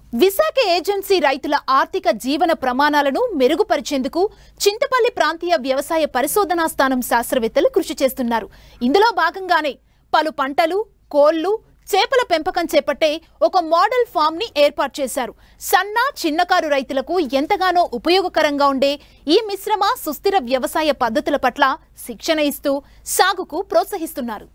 Visakha agency రైతుల ఆర్థిక జీవన ప్రమాణాలను మెరుగుపరిచేందుకు చింతపల్లి ప్రాంతీయ వ్యవసాయ పరిశోధనా స్థానం శాస్త్రవేత్తలు కృషి చేస్తున్నారు ఇందులో భాగంగానే పలు పంటలు కోళ్లు చేపల పెంపకం చేపట్టే ఒక మోడల్ ఫామ్ ని ఏర్పాటు చేశారు సన్న చిన్నకారు రైతులకు ఎంతగానో ఉపయోగకరంగా ఉండే ఈ మిశ్రమ సుస్థిర వ్యవసాయ పద్ధతుల పట్ల శిక్షణ ఇస్తూ సాగుకు ప్రోత్సహిస్తున్నారు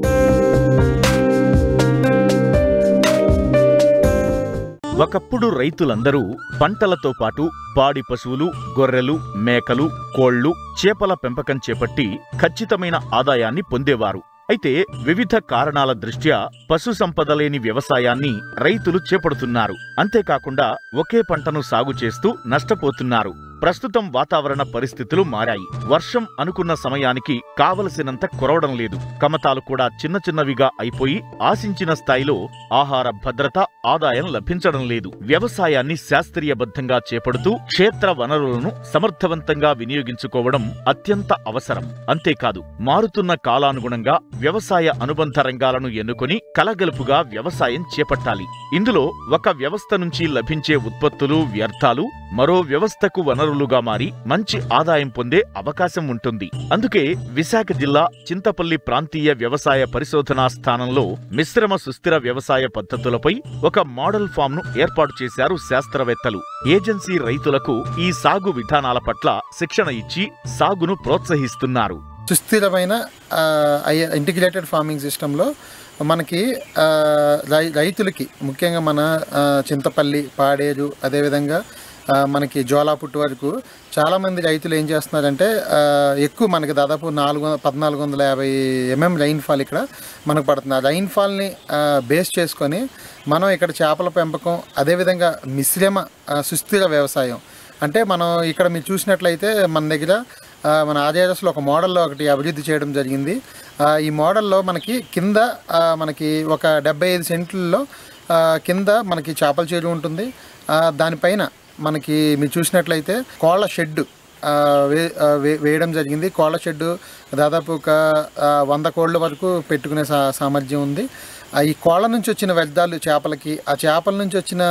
ఒకప్పుడు రైతులందరూ పంటలతో పాటు పాడి పశువులు గొర్రెలు మేకలు కోళ్లు చేపల పెంపకం చేపట్టి ఖచ్చితమైన ఆదాయాన్ని పొందేవారు అయితే వివిధ కారణాల దృష్ట్యా పశు సంపద లేని వ్యవసాయాన్ని రైతులు చేపడుతున్నారు అంతేకాకుండా ఒకే పంటను సాగు చేస్తూ నష్టపోతున్నారు ప్రస్తుతం వాతావరణ పరిస్థితులు మారాయి వర్షం అనుకున్న సమయానికి కావలసినంత కురవడం లేదు కమతాలు కూడా చిన్న చిన్నవిగా అయిపోయి ఆశించిన స్థాయిలో ఆహార భద్రత ఆదాయం లభించడం లేదు వ్యవసాయాన్ని శాస్త్రీయబద్ధంగా చేపడుతూ క్షేత్ర వనరులను సమర్థవంతంగా వినియోగించుకోవడం అత్యంత అవసరం అంతేకాదు మారుతున్న కాలానుగుణంగా వ్యవసాయ అనుబంధ రంగాలను ఎన్నుకొని కలగలుపుగా వ్యవసాయం చేపట్టాలి ఇందులో ఒక వ్యవస్థ నుంచి లభించే ఉత్పత్తులు వ్యర్థాలు మరో వ్యవస్థకు వనరులుగా మారి మంచి ఆదాయం పొందే అవకాశం ఉంటుంది అందుకే విశాఖ జిల్లా చింతపల్లి ప్రాంతీయ వ్యవసాయ పరిశోధనా స్థానంలో మిశ్రమ సుస్థిర వ్యవసాయ పద్ధతులపై ఒక మోడల్ ఫామ్ ను ఏర్పాటు చేశారు శాస్త్రవేత్తలు ఏజెన్సీ రైతులకు ఈ సాగు విధానాల పట్ల శిక్షణ ఇచ్చి సాగును ప్రోత్సహిస్తున్నారు సుస్థిరమైన ఇంటిగ్రేటెడ్ ఫార్మింగ్ సిస్టంలో మనకి ఆ, రై రైతులకి ముఖ్యంగా మన ఆ, చింతపల్లి పాడేరు అదేవిధంగా ఆ, మనకి జోలాపుట్టు వరకు చాలామంది రైతులు ఏం చేస్తున్నారంటే ఆ, ఎక్కువ మనకి దాదాపు నాలుగు వంద పద్నాలుగు వందల యాభై ఎంఎం రైన్ఫాల్ ఇక్కడ మనకు పడుతుంది ఆ రైన్ఫాల్ని బేస్ చేసుకొని మనం ఇక్కడ చేపల పెంపకం అదేవిధంగా మిశ్రమ ఆ, సుస్థిర వ్యవసాయం అంటే మనం ఇక్కడ మీరు చూసినట్లయితే మన దగ్గర ఆ, మన ఆర్ఆర్ఎస్లో ఒక మోడల్లో ఒకటి అభివృద్ధి చేయడం జరిగింది ఆ, ఈ మోడల్లో మనకి కింద ఆ, మనకి ఒక డెబ్బై ఐదు సెంట్లలో ఆ, కింద మనకి చేపల చెరువు ఉంటుంది ఆ, దానిపైన మనకి మీరు చూసినట్లయితే కోళ్ళ షెడ్ ఆ, వే ఆ, వే- వేయడం జరిగింది కోళ్ళ షెడ్డు దాదాపు ఒక ఆ, వంద కోళ్ళ వరకు పెట్టుకునే సా సామర్థ్యం ఉంది ఆ, ఈ కోళ్ళ నుంచి వచ్చిన వ్యర్థాలు చేపలకి ఆ చేపల నుంచి వచ్చిన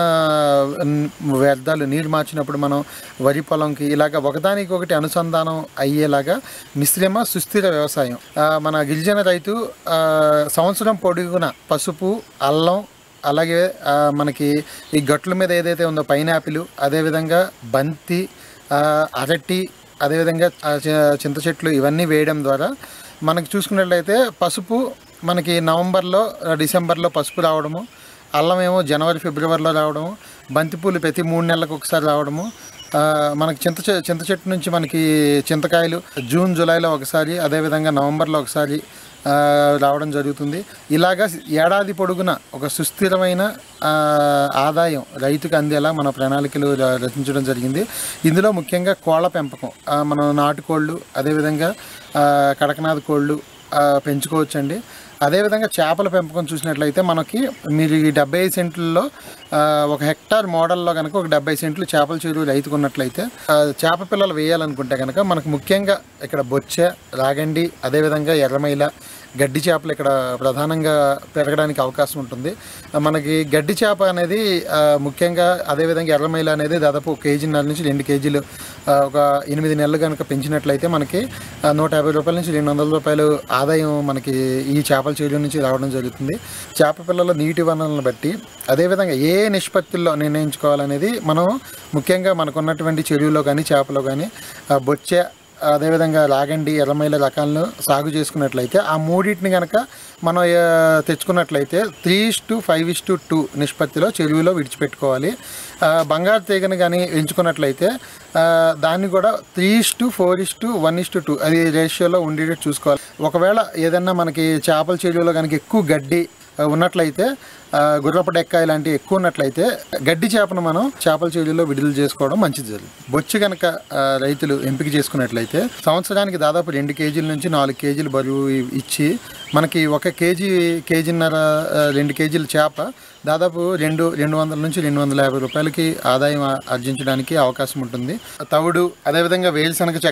న్- వ్యర్థాలు నీరు మార్చినప్పుడు మనం వరి పొలంకి ఇలాగ ఒకదానికి ఒకటి అనుసంధానం అయ్యేలాగా మిశ్రమ సుస్థిర వ్యవసాయం ఆ, మన గిరిజన రైతు ఆ, సంవత్సరం పొడుగున పసుపు అల్లం అలాగే ఆ, మనకి ఈ గట్ల మీద ఏదైతే ఉందో పైనాపిల్ అదేవిధంగా బంతి ఆ, అరటి అదేవిధంగా ఆ, చి- చింత చెట్లు ఇవన్నీ వేయడం ద్వారా మనకి చూసుకున్నట్లయితే పసుపు మనకి నవంబర్లో ఆ, డిసెంబర్లో పసుపు రావడము అల్లం ఏమో జనవరి ఫిబ్రవరిలో రావడము బంతిపూలు ప్రతి మూడు నెలలకు ఒకసారి రావడము ఆ, మనకి చింత చె- చింత చెట్టు నుంచి మనకి చింతకాయలు జూన్ జూలైలో ఒకసారి అదేవిధంగా నవంబర్లో ఒకసారి ఆ, రావడం జరుగుతుంది ఇలాగా ఏడాది పొడుగున ఒక సుస్థిరమైన ఆ, ఆదాయం రైతుకు అందేలా మన ప్రణాళికలు ర- రచించడం జరిగింది ఇందులో ముఖ్యంగా కోళ్ళ పెంపకం ఆ, మనం నాటుకోళ్ళు అదేవిధంగా ఆ, కడకనాథ్ కోళ్ళు ఆ, పెంచుకోవచ్చండి అదేవిధంగా చేపల పెంపకం చూసినట్లయితే మనకి మీరు ఈ డెబ్బై ఐదు సెంట్లలో ఆ, ఒక హెక్టార్ మోడల్లో కనుక ఒక డెబ్బై సెంట్లు చేపల చెరువు రైతుకు ఉన్నట్లయితే ఆ, చేప పిల్లలు వేయాలనుకుంటే కనుక మనకు ముఖ్యంగా ఇక్కడ బొచ్చె రాగండి అదేవిధంగా ఎర్రమైల గడ్డి చేపలు ఇక్కడ ప్రధానంగా పెరగడానికి అవకాశం ఉంటుంది ఆ, మనకి గడ్డి చేప అనేది ఆ, ముఖ్యంగా అదేవిధంగా ఎర్రమైల అనేది దాదాపు ఒక కేజీన్నర నుంచి రెండు కేజీలు ఆ, ఒక ఎనిమిది నెలలు కనుక పెంచినట్లయితే మనకి ఆ, నూట యాభై రూపాయల నుంచి రెండు వందల రూపాయలు ఆదాయం మనకి ఈ చేపల చెరువు నుంచి రావడం జరుగుతుంది చేప పిల్లల నీటి వనరులను బట్టి అదేవిధంగా ఏ నిష్పత్తుల్లో నిర్ణయించుకోవాలనేది మనం ముఖ్యంగా మనకున్నటువంటి చెరువులో కానీ చేపలో కానీ ఆ, బొచ్చె అదేవిధంగా రాగండి ఎర్రమైల రకాలను సాగు చేసుకున్నట్లయితే ఆ మూడింటిని కనుక మనం ఆ, తెచ్చుకున్నట్లయితే three is to five is to two నిష్పత్తిలో చెరువులో విడిచిపెట్టుకోవాలి ఆ, బంగారు తీగని కానీ ఎంచుకున్నట్లయితే ఆ, దాన్ని కూడా three is to four is to one is to two అది రేషియోలో ఉండేటట్టు చూసుకోవాలి ఒకవేళ ఏదన్నా మనకి చేపల చెరువులో కనుక ఎక్కువ గడ్డి ఆ, ఉన్నట్లయితే ఆ, గుర్రపు డెక్క ఇలాంటివి ఎక్కువ ఉన్నట్లయితే గడ్డి చేపను మనం చేపల చెరువులో విడుదల చేసుకోవడం మంచిది జరుగుతుంది బొచ్చు కనుక ఆ, రైతులు ఎంపిక చేసుకున్నట్లయితే సంవత్సరానికి దాదాపు రెండు కేజీల నుంచి నాలుగు కేజీలు బరువు ఇ- ఇచ్చి మనకి ఒక కేజీ కేజీన్నర ఆ, రెండు కేజీల చేప దాదాపు రెండు రెండు వందల నుంచి రెండు వందల యాభై రూపాయలకి ఆదాయం ఆ- ఆర్జించడానికి అవకాశం ఉంటుంది తవుడు అదేవిధంగా వేరుశనగ చెక్క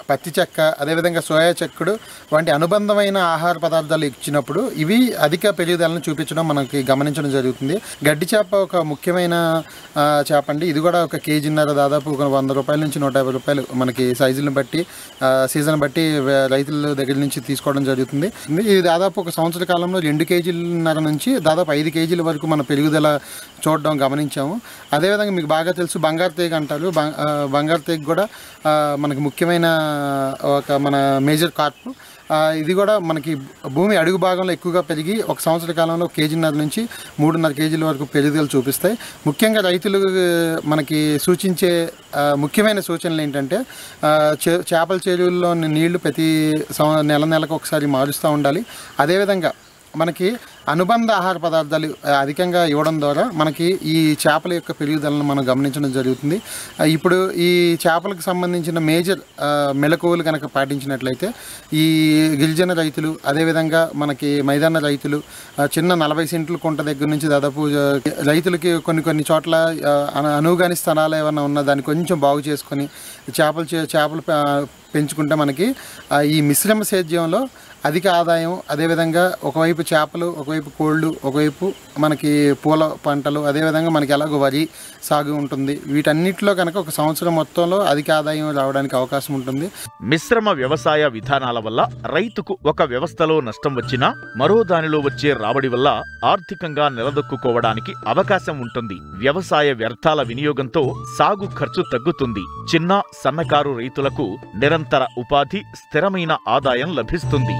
పత్తి చెక్క అదేవిధంగా సోయా చెక్కుడు వంటి అనుబంధమైన ఆహార పదార్థాలు ఇచ్చినప్పుడు ఇవి అధిక పెరుగుదలను చూపించడం మనకి గమనించడం జరుగుతుంది గడ్డి చేప ఒక ముఖ్యమైన ఆ, చేప అండి ఇది కూడా ఒక కేజీన్నర దాదాపు ఒక వంద రూపాయల నుంచి నూట యాభై రూపాయలు మనకి సైజులను బట్టి ఆ, సీజన్ బట్టి వే- రైతుల దగ్గర నుంచి తీసుకోవడం జరుగుతుంది ఇది దాదాపు ఒక సంవత్సర కాలంలో రెండు కేజీలన్నర నుంచి దాదాపు ఐదు కేజీల వరకు మన పెరుగుదల చూడడం గమనించాము అదేవిధంగా మీకు బాగా తెలుసు బంగారు తీగ అంటారు బం- ఆ, బంగారు తీగ కూడా ఆ, మనకి ముఖ్యమైన ఒక మన మేజర్ కార్ప్ ఆ, ఇది కూడా మనకి భూమి అడుగు భాగంలో ఎక్కువగా పెరిగి ఒక సంవత్సర కాలంలో కేజీన్నర నుంచి మూడున్నర కేజీల వరకు పెరుగుదల చూపిస్తాయి ముఖ్యంగా రైతులు ఆ, మనకి సూచించే ఆ, ముఖ్యమైన సూచనలు ఏంటంటే ఆ, చే- చేపల చెరువుల్లో నీళ్లు ప్రతి సం- నెల నెలకు ఒకసారి మారుస్తూ ఉండాలి అదేవిధంగా మనకి అనుబంధ ఆహార పదార్థాలు ఆ, అధికంగా ఇవ్వడం ద్వారా మనకి ఈ చేపల యొక్క పెరుగుదలను మనం గమనించడం జరుగుతుంది ఆ, ఇప్పుడు ఈ చేపలకు సంబంధించిన మేజర్ ఆ, మెలకువలు కనుక పాటించినట్లయితే ఈ గిరిజన రైతులు అదేవిధంగా మనకి మైదాన రైతులు ఆ, చిన్న నలభై సెంట్లు కుంట దగ్గర నుంచి దాదాపు ఆ, రైతులకి కొన్ని కొన్ని చోట్ల ఆ, అను- అనువుగాని స్థలాలు ఏమైనా ఉన్నా దాన్ని కొంచెం బాగు చేసుకొని చేపలు చే- చేపలు ఆ, పెంచుకుంటే మనకి ఆ, ఈ మిశ్రమ సేద్యంలో అధిక ఆదాయం అదేవిధంగా ఒకవైపు చేపలు ఒకవైపు కోళ్ళు ఒకవైపు మనకి పూల పంటలు అదేవిధంగా మనకి ఎలాగో వరి సాగు ఉంటుంది వీటన్నిటిలో కనుక ఒక సంవత్సరం మొత్తంలో అధిక ఆదాయం రావడానికి అవకాశం ఉంటుంది మిశ్రమ వ్యవసాయ విధానాల వల్ల రైతుకు ఒక వ్యవస్థలో నష్టం వచ్చినా మరో దానిలో వచ్చే రాబడి వల్ల ఆర్థికంగా నిలదొక్కుకోవడానికి అవకాశం ఉంటుంది వ్యవసాయ వ్యర్థాల వినియోగంతో సాగు ఖర్చు తగ్గుతుంది చిన్న సన్నకారు రైతులకు నిరంతర ఉపాధి స్థిరమైన ఆదాయం లభిస్తుంది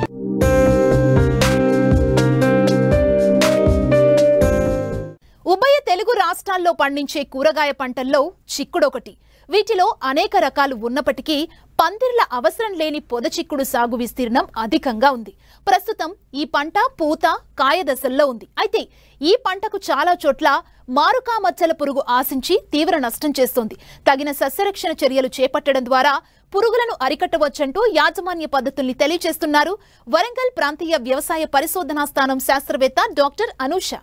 ఉభయ తెలుగు రాష్ట్రాల్లో పండించే కూరగాయ పంటల్లో చిక్కుడొకటి వీటిలో అనేక రకాలు ఉన్నప్పటికీ పందిర్ల అవసరం లేని పొద చిక్కుడు సాగు విస్తీర్ణం అధికంగా ఉంది ప్రస్తుతం ఈ పంట పూత కాయ దశల్లో ఉంది అయితే ఈ పంటకు చాలా చోట్ల మారుకా మచ్చల పురుగు ఆశించి తీవ్ర నష్టం చేస్తోంది తగిన సస్యరక్షణ చర్యలు చేపట్టడం ద్వారా పురుగులను అరికట్టవచ్చంటూ యాజమాన్య పద్ధతుల్ని తెలియజేస్తున్నారు వరంగల్ ప్రాంతీయ వ్యవసాయ పరిశోధనా స్థానం శాస్త్రవేత్త డాక్టర్ అనూష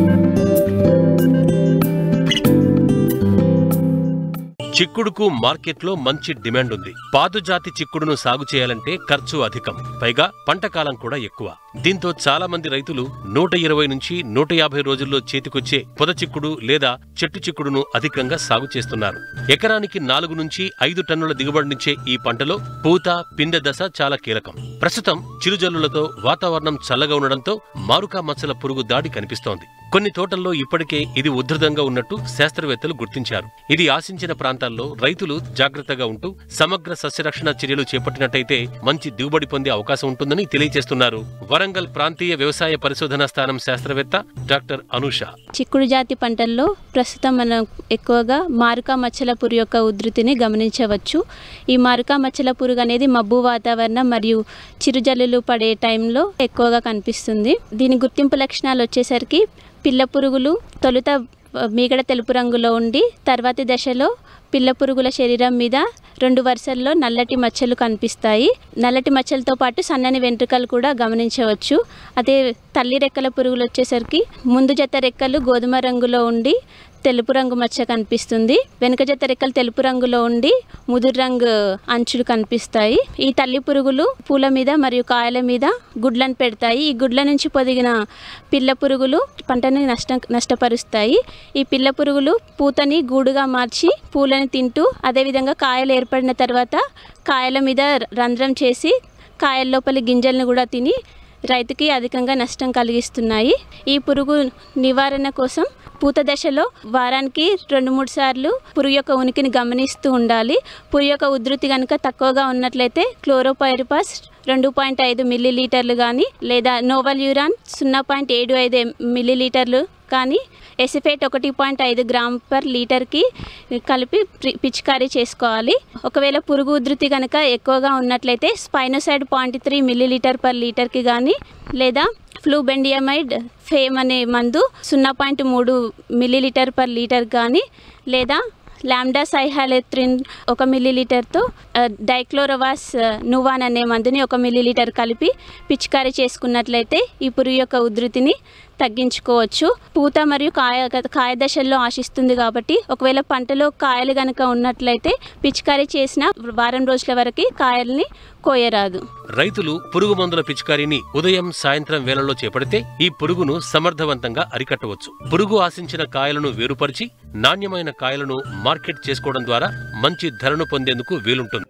చిక్కుడుకు మార్కెట్లో మంచి డిమాండ్ ఉంది పాదుజాతి చిక్కుడును సాగు చేయాలంటే ఖర్చు అధికం పైగా పంట కాలం కూడా ఎక్కువ దీంతో చాలా మంది రైతులు నూట ఇరవై నుంచి నూట యాభై రోజుల్లో చేతికొచ్చే పొద చిక్కుడు లేదా చెట్టు చిక్కుడును అధికంగా సాగు చేస్తున్నారు ఎకరానికి నాలుగు నుంచి ఐదు టన్నుల దిగుబడినిచ్చే ఈ పంటలో పూత పిందె దశ చాలా కీలకం ప్రస్తుతం చిరుజల్లులతో వాతావరణం చల్లగా ఉండడంతో మారుకా మచ్చల పురుగు దాడి కనిపిస్తోంది కొన్ని తోటల్లో ఇప్పటికే ఇది ఉధృతంగా ఉన్నట్టు శాస్త్రవేత్తలు గుర్తించారు ఇది ఆశించిన ప్రాంతాల్లో రైతులు జాగ్రత్తగా ఉంటూ సమగ్ర సస్యరక్షణ చర్యలు చేపట్టినట్టయితే మంచి దిగుబడి పొందే అవకాశం ఉంటుందని తెలియజేస్తున్నారు వరంగల్ ప్రాంతీయ వ్యవసాయ పరిశోధనా స్థానం శాస్త్రవేత్త డాక్టర్ అనూష చిక్కుడు జాతి పంటల్లో ప్రస్తుతం మనం ఎక్కువగా మారుకా మచ్చల పురుగు యొక్క ఉధృతిని గమనించవచ్చు ఈ మారుకా మచ్చల పురుగు అనేది మబ్బు వాతావరణం మరియు చిరుజల్లులు పడే టైంలో ఎక్కువగా కనిపిస్తుంది దీని గుర్తింపు లక్షణాలు వచ్చేసరికి పిల్ల పురుగులు తొలుత ఆ, మీగడ తెలుపు రంగులో ఉండి తర్వాతి దశలో పిల్ల పురుగుల శరీరం మీద రెండు వరుసల్లో నల్లటి మచ్చలు కనిపిస్తాయి నల్లటి మచ్చలతో పాటు సన్నని వెంట్రుకలు కూడా గమనించవచ్చు అదే తల్లి రెక్కల పురుగులు వచ్చేసరికి ముందు జత రెక్కలు గోధుమ రంగులో ఉండి తెలుపు రంగు మచ్చ కనిపిస్తుంది వెనుక జత రెక్కలు తెలుపు రంగులో ఉండి ముదురు రంగు అంచులు కనిపిస్తాయి ఈ తల్లి పురుగులు పూల మీద మరియు కాయల మీద గుడ్లను పెడతాయి ఈ గుడ్ల నుంచి పొదిగిన పిల్ల పురుగులు పంటని నష్ట నష్టపరుస్తాయి ఈ పిల్ల పురుగులు పూతని గూడుగా మార్చి పూలను తింటూ అదేవిధంగా కాయలు ఏర్పడిన తర్వాత కాయల మీద రంధ్రం చేసి కాయల లోపలి గింజలను కూడా తిని రైతుకి అధికంగా నష్టం కలిగిస్తున్నాయి ఈ పురుగు నివారణ కోసం పూత దశలో వారానికి రెండు మూడు సార్లు పురుగు యొక్క ఉనికిని గమనిస్తూ ఉండాలి పురుగు యొక్క ఉధృతి కనుక తక్కువగా ఉన్నట్లయితే క్లోరోపైరిపాస్ రెండు పాయింట్ ఐదు మిల్లీ లీటర్లు కానీ లేదా నోవల్ యూరాన్ సున్నా పాయింట్ ఏడు ఐదు మిల్లీ లీటర్లు కానీ ఎసిఫేట్ ఒకటి పాయింట్ ఐదు గ్రామ్ పర్ లీటర్కి కలిపి పి- పిచికారీ చేసుకోవాలి ఒకవేళ పురుగు ఉధృతి కనుక ఎక్కువగా ఉన్నట్లయితే spinosad point three millilitre per లీటర్కి కానీ లేదా ఫ్లూబెండియమైడ్ ఫేమ్ అనే మందు సున్నా పాయింట్ మూడు మిల్లీ లీటర్ పర్ లీటర్ కానీ లేదా లామ్డా సైహాలెత్రిన్ ఒక మిల్లీ లీటర్తో ఆ, డైక్లోరోవాస్ ఆ, నువాన్ అనే మందుని ఒక మిల్లీ లీటర్ కలిపి పిచికారీ చేసుకున్నట్లయితే ఈ పురుగు యొక్క ఉధృతిని తగ్గించుకోవచ్చు పూత మరియు కాయ కాయ దశల్లో ఆశిస్తుంది కాబట్టి ఒకవేళ పంటలో కాయలు కనుక ఉన్నట్లయితే పిచికారీ చేసిన వారం రోజుల వరకు కాయల్ని కోయరాదు రైతులు పురుగు మందుల పిచికారీని ఉదయం సాయంత్రం వేళల్లో చేపడితే ఈ పురుగును సమర్థవంతంగా అరికట్టవచ్చు పురుగు ఆశించిన కాయలను వేరుపరిచి నాణ్యమైన కాయలను మార్కెట్ చేసుకోవడం ద్వారా మంచి ధరను పొందేందుకు వీలుంటుంది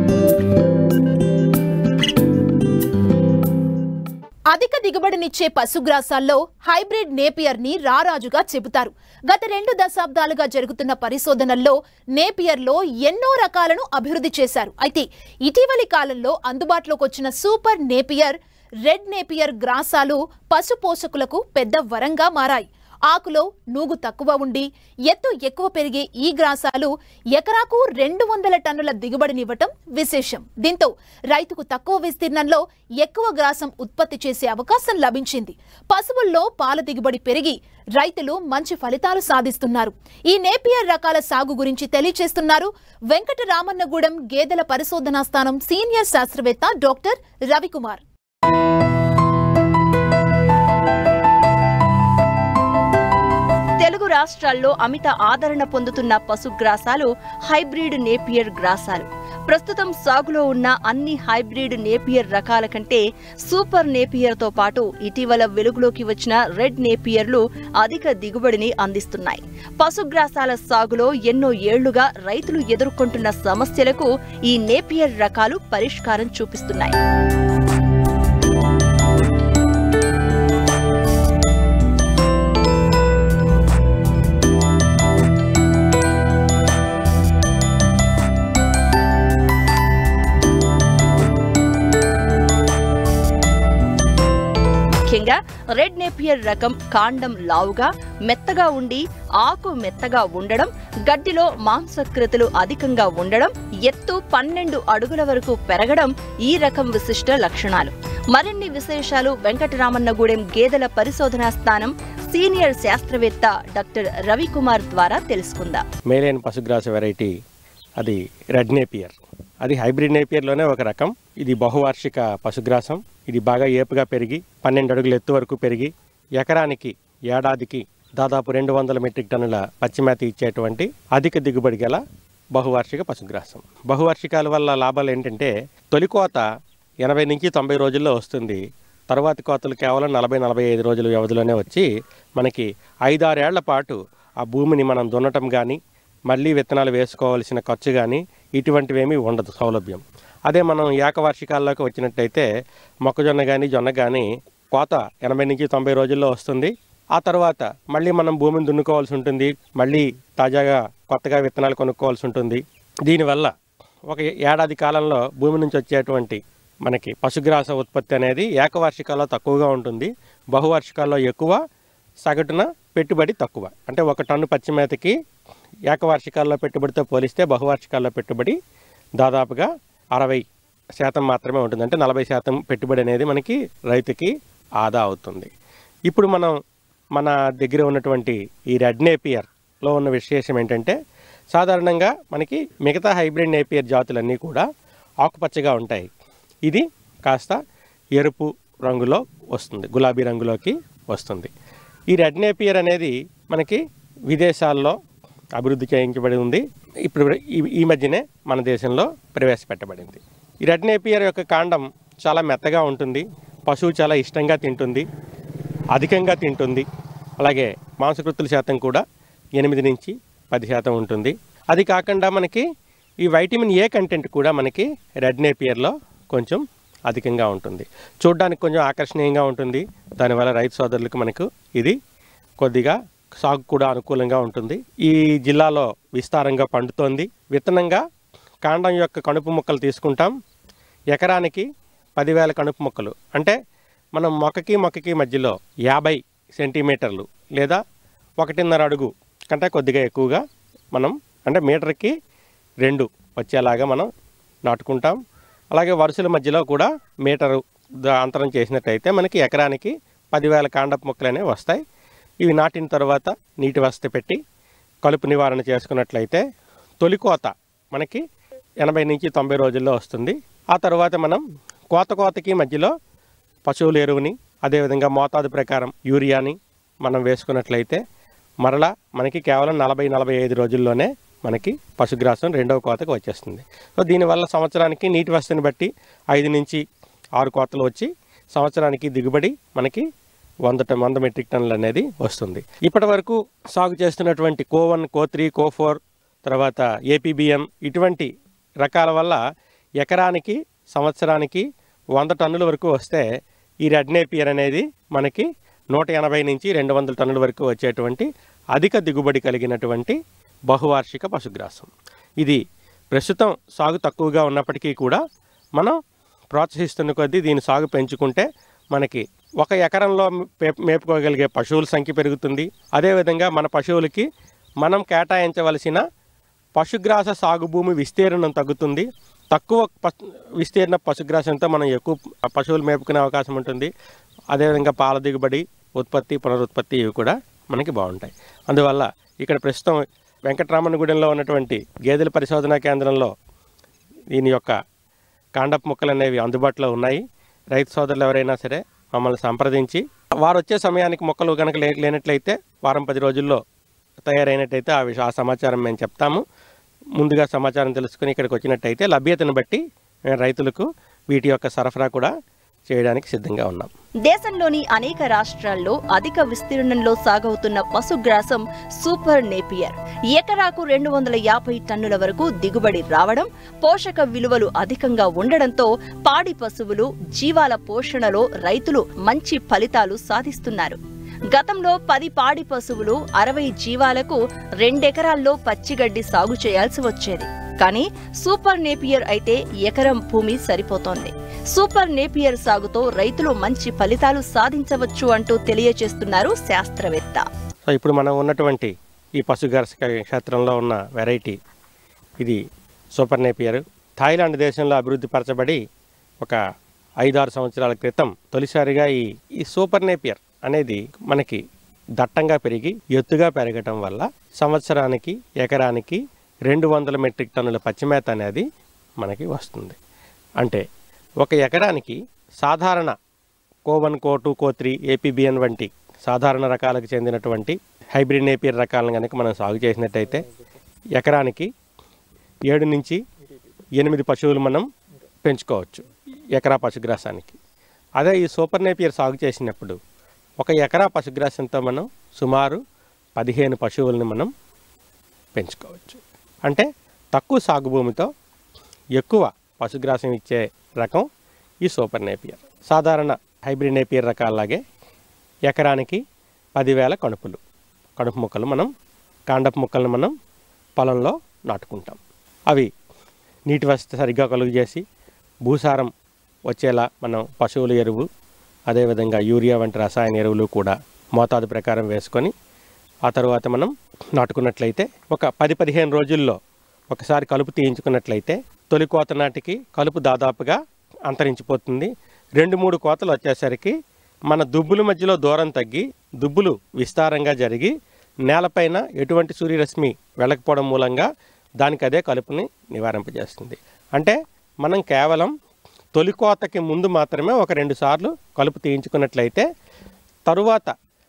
అధిక దిగుబడినిచ్చే పశుగ్రాసాల్లో హైబ్రిడ్ నేపియర్ ని రారాజుగా చెబుతారు గత రెండు దశాబ్దాలుగా జరుగుతున్న పరిశోధనల్లో నేపియర్లో ఎన్నో రకాలను అభివృద్ధి చేశారు అయితే ఇటీవలి కాలంలో అందుబాటులోకి వచ్చిన సూపర్ నేపియర్ రెడ్ నేపియర్ గ్రాసాలు పశు పోషకులకు పెద్ద వరంగా మారాయి ఆకులో నూగు తక్కువ ఉండి ఎత్తు ఎక్కువ పెరిగే ఈ గ్రాసాలు ఎకరాకు రెండు వందల టన్నుల దిగుబడినివ్వటం విశేషం దీంతో రైతుకు తక్కువ విస్తీర్ణంలో ఎక్కువ గ్రాసం ఉత్పత్తి చేసే అవకాశం లభించింది పశువుల్లో పాల దిగుబడి పెరిగి రైతులు మంచి ఫలితాలు సాధిస్తున్నారు ఈ నేపియర్ రకాల సాగు గురించి తెలియచేస్తున్నారు వెంకట రామన్నగూడెం గేదెల పరిశోధనా స్థానం సీనియర్ శాస్త్రవేత్త డాక్టర్ రవికుమార్ తెలుగు రాష్ట్రాల్లో అమిత ఆదరణ పొందుతున్న పశుగ్రాసాలు హైబ్రిడ్ నేపియర్ గ్రాసాలు ప్రస్తుతం సాగులో ఉన్న అన్ని హైబ్రిడ్ నేపియర్ రకాల కంటే సూపర్ నేపియర్తో పాటు ఇటీవల వెలుగులోకి వచ్చిన రెడ్ నేపియర్లు అధిక దిగుబడిని అందిస్తున్నాయి పశుగ్రాసాల సాగులో ఎన్నో ఏళ్లుగా రైతులు ఎదుర్కొంటున్న సమస్యలకు ఈ నేపియర్ రకాలు పరిష్కారం చూపిస్తున్నాయి ముఖ్యంగా రెడ్ నేపియర్ రకం కాండం లావుగా మెత్తగా ఉండి ఆకు మెత్తగా ఉండడం గడ్డిలో మాంసకృతులు అధికంగా ఉండడం ఎత్తు పన్నెండు అడుగుల వరకు పెరగడం ఈ రకం విశిష్ట లక్షణాలు మరిన్ని విశేషాలు వెంకటరామన్నగూడెం గేదెల పరిశోధనా స్థానం సీనియర్ శాస్త్రవేత్త డాక్టర్ రవికుమార్ ద్వారా తెలుసుకుందాం మేలైన పశుగ్రాస వెరైటీ అది రెడ్ నేపియర్ అది హైబ్రిడ్ నేపియర్లోనే ఒక రకం ఇది బహువార్షిక పశుగ్రాసం ఇది బాగా ఏపుగా పెరిగి పన్నెండు అడుగుల ఎత్తు వరకు పెరిగి ఎకరానికి ఏడాదికి దాదాపు రెండు వందల మెట్రిక్ టన్నుల పచ్చిమేత ఇచ్చేటువంటి అధిక దిగుబడి గల బహువార్షిక పశుగ్రాసం బహువార్షికాల వల్ల లాభాలు ఏంటంటే తొలి కోత ఎనభై నుంచి తొంభై రోజుల్లో వస్తుంది తర్వాతి కోతలు కేవలం నలభై నలభై ఐదు రోజుల వ్యవధిలోనే వచ్చి మనకి ఐదారేళ్ల పాటు ఆ భూమిని మనం దున్నటం కానీ మళ్ళీ విత్తనాలు వేసుకోవాల్సిన ఖర్చు కానీ ఇటువంటివేమీ ఉండదు సౌలభ్యం అదే మనం ఏకవార్షికాల్లోకి వచ్చినట్టయితే మొక్కజొన్న కానీ జొన్న కానీ కోత ఎనభై నుంచి తొంభై రోజుల్లో వస్తుంది ఆ తర్వాత మళ్ళీ మనం భూమిని దున్నుకోవాల్సి ఉంటుంది మళ్ళీ తాజాగా కొత్తగా విత్తనాలు కొనుక్కోవాల్సి ఉంటుంది దీనివల్ల ఒక ఏడాది కాలంలో భూమి నుంచి వచ్చేటువంటి మనకి పశుగ్రాస ఉత్పత్తి అనేది ఏకవార్షికాల్లో తక్కువగా ఉంటుంది బహువార్షికాల్లో ఎక్కువ సగటున పెట్టుబడి తక్కువ అంటే ఒక టన్ను పచ్చిమేతకి ఏకవార్షికాల్లో పెట్టుబడితో పోలిస్తే బహువార్షికాల్లో పెట్టుబడి దాదాపుగా అరవై శాతం మాత్రమే ఉంటుంది అంటే నలభై శాతం పెట్టుబడి అనేది మనకి రైతుకి ఆదా అవుతుంది ఇప్పుడు మనం మన దగ్గర ఉన్నటువంటి ఈ రెడ్ నేపియర్లో ఉన్న విశేషం ఏంటంటే సాధారణంగా మనకి మిగతా హైబ్రిడ్ నేపియర్ జాతులన్నీ కూడా ఆకుపచ్చగా ఉంటాయి ఇది కాస్త ఎరుపు రంగులో వస్తుంది గులాబీ రంగులోకి వస్తుంది ఈ రెడ్ నేపియర్ అనేది మనకి విదేశాల్లో అభివృద్ధి చేయించబడి ఉంది ఇప్పుడు ఈ- ఈ మధ్యనే మన దేశంలో ప్రవేశపెట్టబడింది ఈ రెడ్ నేపియర్ యొక్క కాండం చాలా మెత్తగా ఉంటుంది పశువు చాలా ఇష్టంగా తింటుంది అధికంగా తింటుంది అలాగే మాంసకృతుల శాతం కూడా ఎనిమిది నుంచి పది శాతం ఉంటుంది అది కాకుండా మనకి ఈ వైటమిన్ ఏ కంటెంట్ కూడా మనకి రెడ్ నేపియర్లో కొంచెం అధికంగా ఉంటుంది చూడడానికి కొంచెం ఆకర్షణీయంగా ఉంటుంది దానివల్ల రైతు సోదరులకు మనకు ఇది కొద్దిగా సాగు కూడా అనుకూలంగా ఉంటుంది ఈ జిల్లాలో విస్తారంగా పండుతోంది విత్తనంగా కాండం యొక్క కణుపు మొక్కలు తీసుకుంటాం ఎకరానికి పదివేల కణుపు మొక్కలు అంటే మనం మొక్కకి మొక్కకి మధ్యలో యాభై సెంటీమీటర్లు లేదా ఒకటిన్నర అడుగు కంటే కొద్దిగా ఎక్కువగా మనం అంటే మీటర్కి రెండు వచ్చేలాగా మనం నాటుకుంటాం అలాగే వరుసల మధ్యలో కూడా మీటరు ద- అంతరం చేసినట్టయితే మనకి ఎకరానికి పదివేల కాండపు మొక్కలు అనేవి వస్తాయి ఇవి నాటిన తర్వాత నీటి వసతి పెట్టి కలుపు నివారణ చేసుకున్నట్లయితే తొలి కోత మనకి ఎనభై నుంచి తొంభై రోజుల్లో వస్తుంది ఆ తర్వాత మనం కోత కోతకి మధ్యలో పశువుల ఎరువుని అదేవిధంగా మోతాదు ప్రకారం యూరియాని మనం వేసుకున్నట్లయితే మరలా మనకి కేవలం నలభై నలభై ఐదు రోజుల్లోనే మనకి పశుగ్రాసం రెండవ కోతకు వచ్చేస్తుంది సో దీనివల్ల సంవత్సరానికి నీటి వసతిని బట్టి ఐదు నుంచి ఆరు కోతలు వచ్చి సంవత్సరానికి దిగుబడి మనకి వంద టన్ వంద మెట్రిక్ టన్నులు అనేది వస్తుంది ఇప్పటి వరకు సాగు చేస్తున్నటువంటి CO one CO three CO four తర్వాత ఏపీబిఎం ఇటువంటి రకాల వల్ల ఎకరానికి సంవత్సరానికి వంద టన్నుల వరకు వస్తే ఈ రెడ్ నేపియర్ అనేది మనకి నూట ఎనభై నుంచి రెండు వందల టన్నుల వరకు వచ్చేటువంటి అధిక దిగుబడి కలిగినటువంటి బహువార్షిక పశుగ్రాసం ఇది ప్రస్తుతం సాగు తక్కువగా ఉన్నప్పటికీ కూడా మనం ప్రోత్సహిస్తున్న కొద్దీ దీని సాగు పెంచుకుంటే మనకి ఒక ఎకరంలో మే- మేపుకోగలిగే పశువుల సంఖ్య పెరుగుతుంది అదేవిధంగా మన పశువులకి మనం కేటాయించవలసిన పశుగ్రాస సాగు భూమి విస్తీర్ణం తగ్గుతుంది తక్కువ పశు విస్తీర్ణ పశుగ్రాసంతో మనం ఎక్కువ పశువులు మేపుకునే అవకాశం ఉంటుంది అదేవిధంగా పాల దిగుబడి ఉత్పత్తి పునరుత్పత్తి ఇవి కూడా మనకి బాగుంటాయి అందువల్ల ఇక్కడ ప్రస్తుతం వెంకటరామన్నగూడెంలో ఉన్నటువంటి గేదెల పరిశోధనా కేంద్రంలో దీని యొక్క కాండపు మొక్కలు అనేవి అందుబాటులో ఉన్నాయి రైతు సోదరులు ఎవరైనా సరే మమ్మల్ని సంప్రదించి వారు వచ్చే సమయానికి మొక్కలు కనుక లే లేనట్లయితే వారం పది రోజుల్లో తయారైనట్టయితే ఆ విషయం ఆ సమాచారం మేము చెప్తాము ముందుగా సమాచారం తెలుసుకుని ఇక్కడికి వచ్చినట్టయితే లభ్యతను బట్టి మేము రైతులకు వీటి యొక్క సరఫరా కూడా చేయడానికి సిద్ధంగా ఉన్నాం దేశంలోని అనేక రాష్ట్రాల్లో అధిక విస్తీర్ణంలో సాగవుతున్న పశుగ్రాసం సూపర్ నేపియర్ ఎకరాకు రెండు వందల యాభై టన్నుల వరకు దిగుబడి రావడం పోషక విలువలు అధికంగా ఉండడంతో పాడి పశువులు జీవాల పోషణలో రైతులు మంచి ఫలితాలు సాధిస్తున్నారు గతంలో పది పాడి పశువులు అరవై జీవాలకు రెండెకరాల్లో పచ్చిగడ్డి సాగు చేయాల్సి వచ్చేది కానీ సూపర్ నేపియర్ అయితే ఎకరం భూమి సరిపోతోంది సూపర్ నేపియర్ సాగుతో రైతులు మంచి ఫలితాలు సాధించవచ్చు అంటూ తెలియజేస్తున్నారు శాస్త్రవేత్త సో ఇప్పుడు మనం ఉన్నటువంటి ఈ పశుగ్రాస క్షేత్రంలో ఉన్న వెరైటీ ఇది సూపర్ నేపియర్ థాయిలాండ్ దేశంలో అభివృద్ధి పరచబడి ఒక ఐదారు సంవత్సరాల క్రితం తొలిసారిగా ఈ ఈ సూపర్ నేపియర్ అనేది మనకి దట్టంగా పెరిగి ఎత్తుగా పెరగటం వల్ల సంవత్సరానికి ఎకరానికి రెండు వందల మెట్రిక్ టన్నుల పచ్చిమేత అనేది మనకి వస్తుంది అంటే ఒక ఎకరానికి సాధారణ CO one CO two CO three APBN వంటి సాధారణ రకాలకు చెందినటువంటి హైబ్రిడ్ నేపియర్ రకాలను కనుక మనం సాగు చేసినట్టయితే ఎకరానికి ఏడు నుంచి ఎనిమిది పశువులు మనం పెంచుకోవచ్చు ఎకరా పశుగ్రాసానికి అదే ఈ సూపర్ నేపియర్ సాగు చేసినప్పుడు ఒక ఎకరా పశుగ్రాసంతో మనం సుమారు పదిహేను పశువులను మనం పెంచుకోవచ్చు అంటే తక్కువ సాగు భూమితో ఎక్కువ పశుగ్రాసం ఇచ్చే రకం ఈ సూపర్ నేపియర్ సాధారణ హైబ్రిడ్ నేపియర్ రకాలాగే ఎకరానికి పదివేల కణుపులు కడుపు మొక్కలు మనం కాండపు మొక్కలను మనం పొలంలో నాటుకుంటాం అవి నీటి వసతి సరిగ్గా కలుగు చేసి భూసారం వచ్చేలా మనం పశువుల ఎరువు అదేవిధంగా యూరియా వంటి రసాయన ఎరువులు కూడా మోతాదు ప్రకారం వేసుకొని ఆ తర్వాత మనం నాటుకున్నట్లయితే ఒక పది పదిహేను రోజుల్లో ఒకసారి కలుపు తీయించుకున్నట్లయితే తొలి కోత నాటికి కలుపు దాదాపుగా అంతరించిపోతుంది రెండు మూడు కోతలు వచ్చేసరికి మన దుబ్బుల మధ్యలో దూరం తగ్గి దుబ్బులు విస్తారంగా జరిగి నేలపైన ఎటువంటి సూర్యరశ్మి వెళ్ళకపోవడం మూలంగా దానికి అదే కలుపుని నివారింపజేస్తుంది అంటే మనం కేవలం తొలి కోతకి ముందు మాత్రమే ఒక రెండు సార్లు కలుపు తీయించుకున్నట్లయితే తరువాత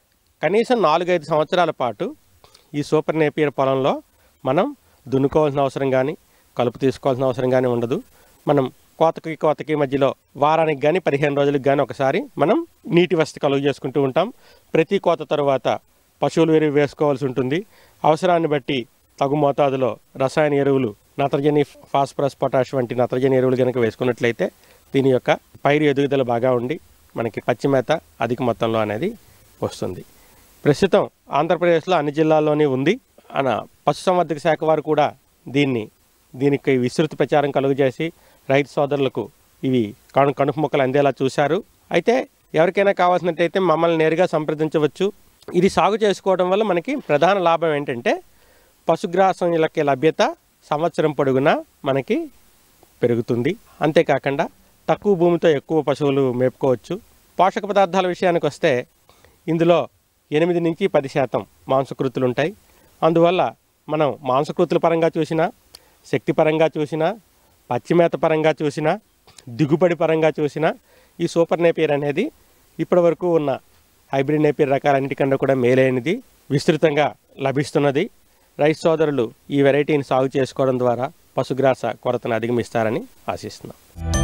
కనీసం నాలుగైదు సంవత్సరాల పాటు ఈ సూపర్ నేపియర్ పొలంలో మనం దున్నుకోవాల్సిన అవసరం కానీ కలుపు తీసుకోవాల్సిన అవసరం కానీ ఉండదు మనం కోతకి కోతకి మధ్యలో వారానికి కానీ పదిహేను రోజులకు కానీ ఒకసారి మనం నీటి వసతి కలుగు చేసుకుంటూ ఉంటాం ప్రతి కోత తరువాత పశువుల ఎరువు వేసుకోవాల్సి ఉంటుంది అవసరాన్ని బట్టి తగు మోతాదులో రసాయన ఎరువులు నత్రజని ఫాస్ఫరస్ పొటాష్ వంటి నత్రజని ఎరువులు కనుక వేసుకున్నట్లయితే దీని యొక్క పైరు ఎదుగుదల బాగా ఉండి మనకి పచ్చి మేత అధిక మొత్తంలో అనేది వస్తుంది ప్రస్తుతం ఆంధ్రప్రదేశ్లో అన్ని జిల్లాల్లోనే ఉంది అన పశుసంవర్ధక శాఖ వారు కూడా దీన్ని దీనికి విస్తృత ప్రచారం కలుగజేసి రైతు సోదరులకు ఇవి కణు కణుపు మొక్కలు అందేలా చూశారు అయితే ఎవరికైనా కావాల్సినట్టయితే మమ్మల్ని నేరుగా సంప్రదించవచ్చు ఇది సాగు చేసుకోవడం వల్ల మనకి ప్రధాన లాభం ఏంటంటే పశుగ్రాసం యొక్క లభ్యత సంవత్సరం పొడుగునా మనకి పెరుగుతుంది అంతేకాకుండా తక్కువ భూమితో ఎక్కువ పశువులు మేపుకోవచ్చు పోషక పదార్థాల విషయానికి వస్తే ఇందులో ఎనిమిది నుంచి పది శాతం మాంసకృతులు ఉంటాయి అందువల్ల మనం మాంసకృతుల పరంగా చూసినా శక్తి పరంగా చూసినా పచ్చిమేత పరంగా చూసినా దిగుబడి పరంగా చూసినా ఈ సూపర్ నేపియర్ అనేది ఇప్పటి వరకు ఉన్న హైబ్రిడ్ నేపియర్ రకాలన్నిటికన్నా కూడా మేలైనది విస్తృతంగా లభిస్తున్నది రైతు సోదరులు ఈ వెరైటీని సాగు చేసుకోవడం ద్వారా పశుగ్రాస కొరతను అధిగమిస్తారని ఆశిస్తున్నాం